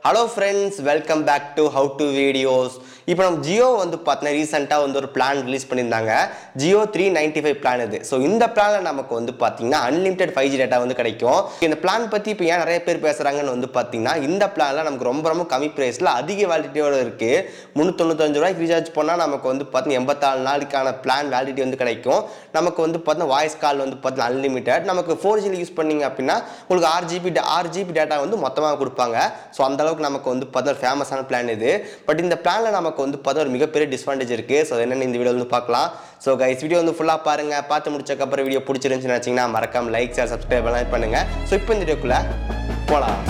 hello friends welcome back to how to videos இப்போ நம்ம ஜியோ வந்து பார்த்தீங்கன்னா ரீசெண்டாக வந்து ஒரு பிளான் ரிலீஸ் பண்ணியிருந்தாங்க Jio three ninety five plan இது ஸோ இந்த பிளானில் நமக்கு வந்து பார்த்தீங்கன்னா அன்லிமிட்டெட் ஃபைவ் ஜி டேட்டா வந்து கிடைக்கும் இந்த பிளான் பற்றி இப்போ ஏன் நிறைய பேர் பேசுகிறாங்கன்னு வந்து பார்த்தீங்கன்னா இந்த பிளானில் நமக்கு ரொம்ப ரொம்ப கம்மி ப்ரைஸில் அதிக வேலிடிட்டியோட இருக்குது முந்நூற்றொண்ணூத்தஞ்சு ரூபாய்க்கு ரீசார்ஜ் பண்ணால் நமக்கு வந்து பார்த்தீங்கன்னா எண்பத்தாலு நாளுக்கான பிளான் வேலிடிட்டி வந்து கிடைக்கும் நமக்கு வந்து பார்த்தீங்கன்னா வாய்ஸ் கால் வந்து பார்த்தீங்கன்னா அன்லிமிட்டட் நமக்கு ஃபோர் ஜியில் யூஸ் பண்ணீங்க அப்படின்னா உங்களுக்கு ஆறு ஜிபி ஆறு ஜிபி டேட்டா வந்து மொத்தமாக கொடுப்பாங்க ஸோ அந்த அளவுக்கு நமக்கு வந்து பார்த்தா ஒரு ஃபேமஸான பிளான் இது பட் இந்த பிளானில் நமக்கு வந்து பார்த்தா ஒரு மிகப்பெரிய டிஸ்அட்வான்டேஜ் இருக்குது ஸோ என்னென்னு இந்த வீடியோ வந்து பார்க்கலாம் ஸோ கைஸ் வீடியோ வந்து ஃபுல்லாக பாருங்கள் பார்த்து முடிச்சக்கப்புறம் வீடியோ பிடிச்சிருந்துச்சுன்னு நினச்சிங்கன்னா மறக்காம லைக் ஷேர் சப்ஸ்கிரைப் எல்லாம் பண்ணுங்கள் ஸோ இப்போ இந்த வீடியோக்குள்ளே போகலாம்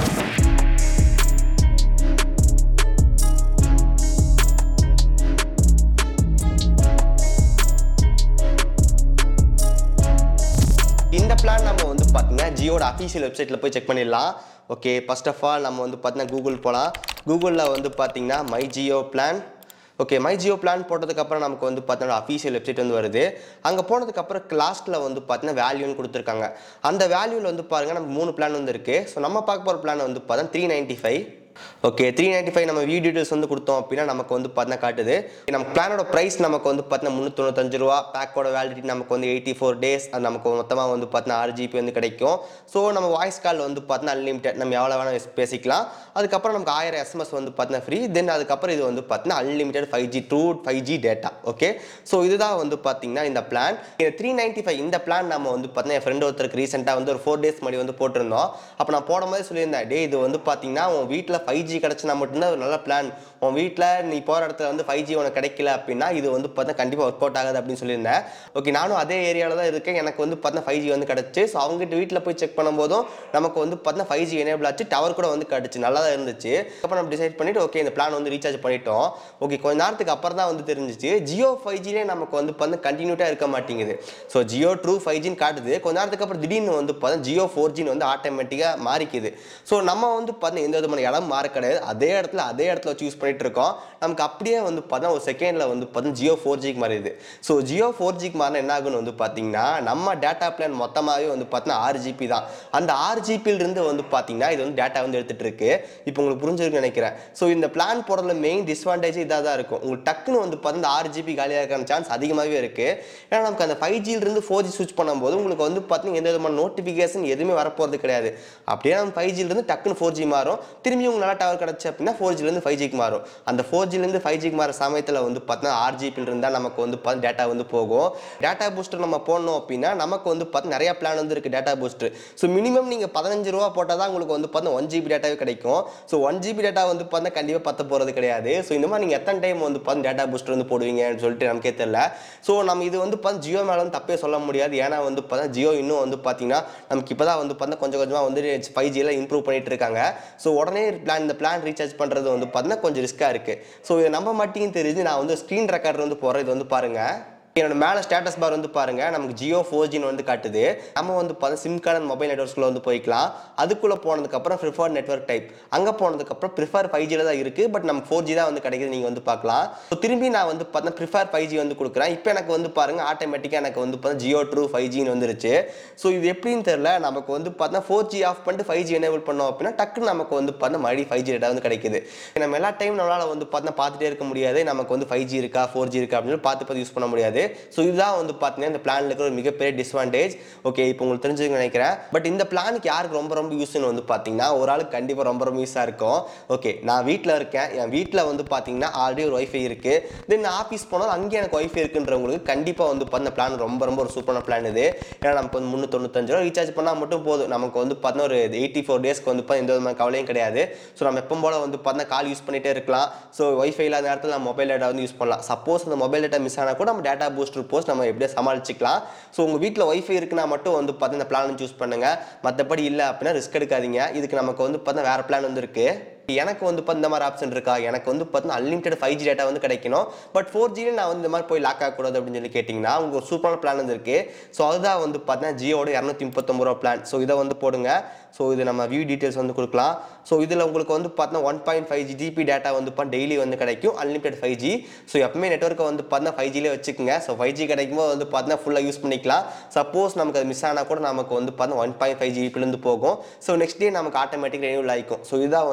இந்த பிளான் நம்ம வந்து பார்த்தீங்கன்னா ஜியோட அஃபீஷியல் வெப்சைட்டில் போய் செக் பண்ணிடலாம் ஓகே ஃபர்ஸ்ட் ஆஃப் ஆல் நம்ம வந்து பார்த்தீங்கன்னா கூகுள் போகலாம் கூகுளில் வந்து பார்த்தீங்கன்னா my Jio plan okay my Jio plan போட்டதுக்கப்புறம் நமக்கு வந்து பார்த்தீங்கன்னா அஃபீஷியல் வெப்சைட் வந்து வருது அங்கே போனதுக்கப்புறம் லாஸ்ட்டில் வந்து பார்த்தீங்கன்னா வேல்யூன்னு கொடுத்துருக்காங்க அந்த வேல்யூவில் வந்து பாருங்கள் நமக்கு மூணு பிளான் வந்து இருக்குது ஸோ நம்ம பார்க்க போகிற பிளான் வந்து பார்த்தா three ninety five okay three ninety five நம்ம வியூ டீட்டெயில்ஸ் வந்து கொடுத்தோம் அப்படின்னா நமக்கு வந்து பார்த்தீங்கன்னா காட்டுது நம்ம பிளானோட ப்ரைஸ் நமக்கு வந்து பார்த்தீங்கன்னா முந்நூற்றொண்ணூத்தஞ்சு ரூபா பேக்கோட வேலிடிட்டி நமக்கு வந்து எயிட்டி ஃபோர் டேஸ் அது நமக்கு மொத்தமாக வந்து பார்த்தீங்கன்னா ஆறு ஜிபி வந்து கிடைக்கும் ஸோ நம்ம வாய்ஸ் கால் வந்து பார்த்தீங்கன்னா அன்லிமிட்டட் நம்ம எவ்வளோ வேணால் பேசிக்கலாம் அதுக்கப்புறம் நமக்கு ஆயிரம் எஸ்எம்எஸ் வந்து பார்த்தீங்கன்னா ஃப்ரீ தென் அதுக்கப்புறம் இது வந்து பார்த்தீங்கன்னா unlimited five G two five G data okay so இதுதான் வந்து பார்த்தீங்கன்னா இந்த பிளான் இந்த த்ரீ நைன்ட்டி ஃபைவ் இந்த பிளான் நம்ம வந்து பார்த்தீங்கன்னா என் ஃப்ரெண்ட் ஒருத்தருக்கு ரீசெண்டாக வந்து ஒரு ஃபோர் டேஸ் முன்னாடி வந்து போட்டிருந்தோம் அப்போ நான் போடும்போது சொல்லியிருந்தேன் டே இது வந்து பார்த்தீங்கன்னா உன் வீட்டில் ஃபைவ் ஜி கிடச்சினா மட்டும்தான் ஒரு நல்ல பிளான் உன் வீட்டில் நீ போகிற இடத்துல வந்து ஃபைவ் ஜி உனக்கு கிடைக்கல அப்படின்னா இது வந்து பார்த்தா கண்டிப்பாக ஒர்க் அவுட் ஆகாது அப்படின்னு சொல்லியிருந்தேன் ஓகே நானும் அதே ஏரியாவில் தான் இருக்கேன் எனக்கு வந்து பார்த்தா ஃபைவ் ஜி வந்து கிடச்சி ஸோ அவங்ககிட்ட வீட்டில் போய் செக் பண்ணும்போதும் நமக்கு வந்து பார்த்தா ஃபைவ் ஜி எனேபிள் ஆச்சு டவர் கூட வந்து கிடச்சி நல்லா தான் இருந்துச்சு அப்புறம் நம்ம டிசைட் பண்ணிட்டு ஓகே இந்த பிளான் வந்து ரீசார்ஜ் பண்ணிட்டோம் ஓகே கொஞ்ச நேரத்துக்கு அப்புறம் தான் வந்து தெரிஞ்சிச்சு ஜியோ ஃபைவ் ஜிலே நமக்கு வந்து பார்த்தா கண்டினியூட்டாக இருக்க மாட்டேங்குது ஸோ ஜியோ ட்ரூ ஃபைவ் ஜின்னு காட்டுது கொஞ்ச நேரத்துக்கு அப்புறம் திடீர்னு வந்து பார்த்தா ஜியோ ஃபோர் ஜின்னு வந்து ஆட்டோமேட்டிக்காக மாறிக்குது ஸோ நம்ம வந்து பார்த்தா எந்த விதமான இடம் மாற கிடையாது அதே இடத்துல அதே இடத்துல வச்சு யூஸ் பண்ணிட்டு இருக்கோம் நமக்கு அப்படியே வந்து பார்த்தா ஒரு செகண்டில் வந்து பார்த்தா ஜியோ ஃபோர் ஜிக்கு மாறிடுது ஸோ ஜியோ ஃபோர் ஜிக்கு மாறினா என்ன ஆகுன்னு வந்து பார்த்தீங்கன்னா நம்ம டேட்டா பிளான் மொத்தமாகவே வந்து பார்த்தீங்கன்னா ஆறு ஜிபி தான் அந்த ஆறு ஜிபியிலிருந்து வந்து பார்த்தீங்கன்னா இது வந்து டேட்டா வந்து எடுத்துகிட்டு இருக்கு இப்போ உங்களுக்கு புரிஞ்சிருக்குன்னு நினைக்கிறேன் ஸோ இந்த பிளான் போடுறதுல மெயின் டிஸ்அட்வான்டேஜ் இதாக தான் இருக்கும் உங்களுக்கு டக்குன்னு வந்து பார்த்தா இந்த ஆறு ஜிபி காலியாக இருக்கான சான்ஸ் அதிகமாகவே இருக்குது ஏன்னா நமக்கு அந்த ஃபைவ் ஜிலிருந்து ஃபோர் ஜி ஸ்விட்ச் பண்ணும்போது உங்களுக்கு வந்து பார்த்தீங்கன்னா எந்த விதமான நோட்டிஃபிகேஷன் எதுவுமே வரப்போகிறது கிடையாது அப்படியே நம்ம ஃபைவ் ஜிலிருந்து டக்குன்னு ஃபோர் ஜி மாறும் திரும்பி உங்களுக்கு நல்லா டவர் கிடச்சி அப்படின்னா ஃபோர் ஜிலேருந்து ஃபைவ் ஜிக்கு மாறும் அந்த ஃபோர் ஜிலேருந்து ஃபைவ் ஜிக்கு மாற சமயத்தில் வந்து பார்த்தீங்கன்னா ஆறு ஜிபியில் இருந்தால் நமக்கு வந்து பார்த்து டேட்டா வந்து போகும் டேட்டா பூஸ்டர் நம்ம போடணும் அப்படின்னா நமக்கு வந்து பார்த்து நிறைய பிளான் வந்து இருக்குது டேட்டா பூஸ்டர் ஸோ மினிமம் நீங்கள் பதினஞ்சு ரூபா போட்டால் தான் உங்களுக்கு வந்து பார்த்தா ஒன் ஜிபி டேட்டாவே கிடைக்கும் ஸோ ஒன் ஜிபி டேட்டா வந்து பார்த்தா கண்டிப்பாக பத்த போகிறது கிடையாது ஸோ இந்த மாதிரி நீங்கள் எத்தனை டைம் வந்து பார்த்து டேட்டா பூஸ்டர் வந்து போடுவீங்கன்னு சொல்லிட்டு நமக்கே தெரியல ஸோ நம்ம இது வந்து பார்த்து ஜியோ மேலே வந்து தப்பே சொல்ல முடியாது ஏன்னா வந்து பார்த்தா ஜியோ இன்னும் வந்து பார்த்தீங்கன்னா நமக்கு இப்போ தான் வந்து பார்த்தா கொஞ்சம் கொஞ்சமாக வந்து ஃபைவ் ஜியில் இம்ப்ரூவ் பண்ணிட்டு இருக்காங்க ஸோ உடனே பிளான் இந்த பிளான் ரீசார்ஜ் பண்ணுறது வந்து பார்த்தீங்கன்னா கொஞ்சம் ரிஸ்க்காக இருக்குது ஸோ இதை நம்ப மாட்டேங்குன்னு தெரிஞ்சு நான் வந்து ஸ்க்ரீன் ரெக்கார்டர் வந்து போகிறேன் இது வந்து பாருங்கள் என்னோட மேலே ஸ்டேட்டஸ் பார் வந்து பாருங்க நமக்கு ஜியோ ஃபோர் ஜின்னு வந்து காட்டுது நம்ம வந்து பார்த்தா சிம் கார்டு மொபைல் நெட்ஒர்க்ஸ்குள்ள வந்து போய்க்கலாம் அதுக்குள்ளே போனதுக்கப்புறம் ப்ரிஃபர் நெட்ஒர்க் டைப் அங்கே போனதுக்கப்புறம் ப்ரிஃபர் ஃபைவ் ஜியில் தான் இருக்குது பட் நமக்கு ஃபோர் ஜி தான் வந்து கிடைக்குது நீங்கள் வந்து பார்க்கலாம் ஸோ திரும்பி நான் வந்து பார்த்தா ப்ரிஃபர் ஃபைவ் ஜி வந்து கொடுக்குறேன் இப்போ எனக்கு வந்து பாருங்க ஆட்டோமேட்டிக்காக எனக்கு வந்து பார்த்தா ஜியோ ட்ரூ ஃபைவ் ஜின்னு வந்துருச்சு ஸோ இது எப்படின்னு தெரியல நமக்கு வந்து பார்த்தா ஃபோர் ஜி ஆஃப் பண்ணிட்டு ஃபைவ் ஜி எனேபிள் பண்ணோம் அப்படின்னா டக்குன்னு நமக்கு வந்து பார்த்தா மறுபடியும் ஃபைவ் ஜி டேட்டா வந்து கிடைக்குது நம்ம எல்லா டைம் நம்மளால் வந்து பார்த்தா பார்த்துட்டே இருக்க முடியாது நமக்கு வந்து ஃபைவ் ஜி இருக்கா ஃபோர் ஜி இருக்கா அப்படின்னு பார்த்து பார்த்து யூஸ் பண்ண முடியாது ஸோ இதுதான் வந்து பார்த்தீங்கன்னா இந்த பிளானில் இருக்கிற ஒரு மிகப்பெரிய டிஸ்அட்வான்டேஜ் ஓகே இப்போ உங்களுக்கு தெரிஞ்சுக்க நினைக்கிறேன் பட் இந்த பிளானுக்கு யாருக்கு ரொம்ப ரொம்ப யூஸ்னு வந்து பார்த்தீங்கன்னா ஒரு ஆளுக்கு கண்டிப்பாக ரொம்ப ரொம்ப யூஸாக இருக்கும் ஓகே நான் வீட்டில் இருக்கேன் என் வீட்டில் வந்து பார்த்தீங்கன்னா ஆல்ரெடி ஒரு ஒய்ஃபை இருக்குது தென் நான் ஆஃபீஸ் போனாலும் அங்கேயே எனக்கு ஒய்ஃபை இருக்குன்றவங்களுக்கு கண்டிப்பாக வந்து பார்த்து இந்த பிளான் ரொம்ப ரொம்ப ஒரு சூப்பரான பிளான் இது ஏன்னா நமக்கு வந்து முந்நூற்றொண்ணூத்தஞ்சு ரூபா ரீசார்ஜ் பண்ணால் மட்டும் போதும் நமக்கு வந்து பார்த்தீங்கன்னா ஒரு எயிட்டி ஃபோர் டேஸ்க்கு வந்து பார்த்தா எந்த விதமான கவலையும் கிடையாது ஸோ நம்ம எப்போ போல வந்து பார்த்தீங்கன்னா கால் யூஸ் பண்ணிட்டே இருக்கலாம் ஸோ ஒய்ஃபை இல்லாத நேரத்தில் நம்ம மொபைல் டேட்டா வந்து யூஸ் பண்ணலாம் சப்போஸ் அந்த மொபைல் டேட்டா மிஸ் ஆனால் கூட நம்ம டேட்டா பூஸ்டர் போஸ்ட் நம்ம எப்படியே சமாளிச்சுக்கலாம் ஸோ உங்கள் வீட்டில் ஒய்ஃபை இருக்குன்னா மட்டும் வந்து பார்த்து இந்த பிளான் சூஸ் பண்ணுங்கள் மற்றபடி இல்லை அப்படின்னா ரிஸ்க் எடுக்காதீங்க இதுக்கு நமக்கு வந்து பார்த்தா வேறு பிளான் வந்து இருக்குது எனக்கு வந்து இப்போ இந்த மாதிரி ஆப்ஷன் இருக்கா எனக்கு வந்து பார்த்தீங்கன்னா அன்லிமிட்டட் ஃபைவ் ஜி டேட்டா வந்து கிடைக்கணும் பட் ஃபோர் ஜியில் நான் வந்து இந்த மாதிரி போய் லாக் ஆகக்கூடாது அப்படின்னு சொல்லி கேட்டிங்கன்னா உங்களுக்கு ஒரு சூப்பரான பிளான் வந்து இருக்குது ஸோ அதுதான் வந்து பார்த்தீங்கன்னா ஜியோட இரநூத்தி முப்பத்தொம்பது ரூபா பிளான் ஸோ இதை வந்து போடுங்க ஸோ இது நம்ம வியூ டீட்டெயில்ஸ் வந்து கொடுக்கலாம் ஸோ இதில் உங்களுக்கு வந்து பார்த்தீங்கன்னா one point five GB data வந்து பார்த்தா டெய்லி வந்து கிடைக்கும் அன்லிமிட்டட் ஃபைவ் ஜி ஸோ எப்பவுமே நெட்ஒர்க்கை வந்து பார்த்தீங்கன்னா ஃபைவ் ஜிலே வச்சுக்கோங்க ஸோ ஃபைவ் ஜி கிடைக்கும் போது வந்து பார்த்தீங்கன்னா ஃபுல்லாக யூஸ் பண்ணிக்கலாம் சப்போஸ் நமக்கு அது மிஸ் ஆனால் கூட நமக்கு வந்து பார்த்தீங்கன்னா ஒன் பாயிண்ட் ஃபைவ் ஜிபிலேருந்து போகும் ஸோ நெக்ஸ்ட் டே நமக்கு ஆட்டோமேட்டிக் ரெனியூல் ஆகிக்கும் ஸோ இதுதான் வந்து பார்த்தீங்கன்னா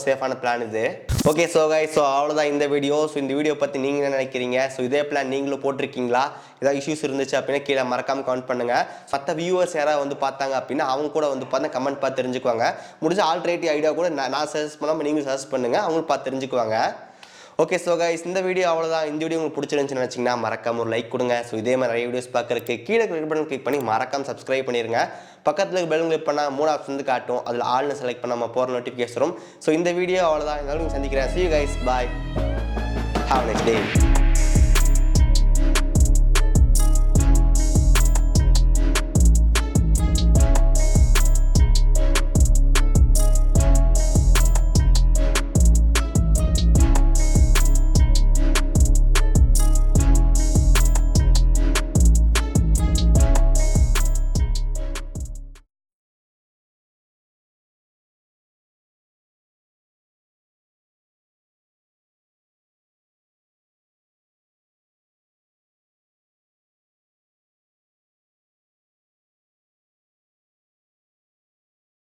சேஃபான பிளான் இது ஓகே ஸோ கை ஸோ அவ்வளோதான் இந்த வீடியோ ஸோ இந்த வீடியோ பற்றி நீங்கள் என்ன நினைக்கிறீங்க ஸோ இதே பிளான் நீங்களும் போட்டிருக்கீங்களா ஏதாவது இஷ்யூஸ் இருந்துச்சு அப்படின்னா கீழே மறக்காம கமெண்ட் பண்ணுங்க மற்ற வியூவர்ஸ் யாராவது வந்து பார்த்தாங்க அப்படின்னா அவங்க கூட வந்து பார்த்தா கமெண்ட் பார்த்து தெரிஞ்சுக்குவாங்க முடிஞ்ச ஆல்டர்னேட்டிவ் ஐடியா கூட நான் நான் சஜஸ்ட் பண்ணாமல் நீங்கள் சஜஸ்ட் பண்ணுங்க அவங்களும் பார்த்து தெரிஞ்சுக்குவாங்க ஓகே ஸோ கைஸ் இந்த வீடியோ அவ்வளோதான் இந்த வீடியோ உங்களுக்கு பிடிச்சிருந்துச்சுன்னு நினச்சிங்கன்னா மறக்காம ஒரு லைக் கொடுங்க ஸோ இதே மாதிரி நிறைய வீடியோஸ் பார்க்கறதுக்கு கீழே கிளிக் பட்டன் கிளிக் பண்ணி மறக்காம சப்ஸ்கிரைப் பண்ணிருங்க பக்கத்தில் பெல் கிளிக் பண்ணால் மூணு ஆப்ஷன் வந்து காட்டும் அதில் ஆள்னு செலக்ட் பண்ணாமல் போகிற நோட்டிஃபிகேஷன் வரும் ஸோ இந்த வீடியோ அவ்வளோதான் இந்த சந்திக்கிறேன் see you guys bye have a nice day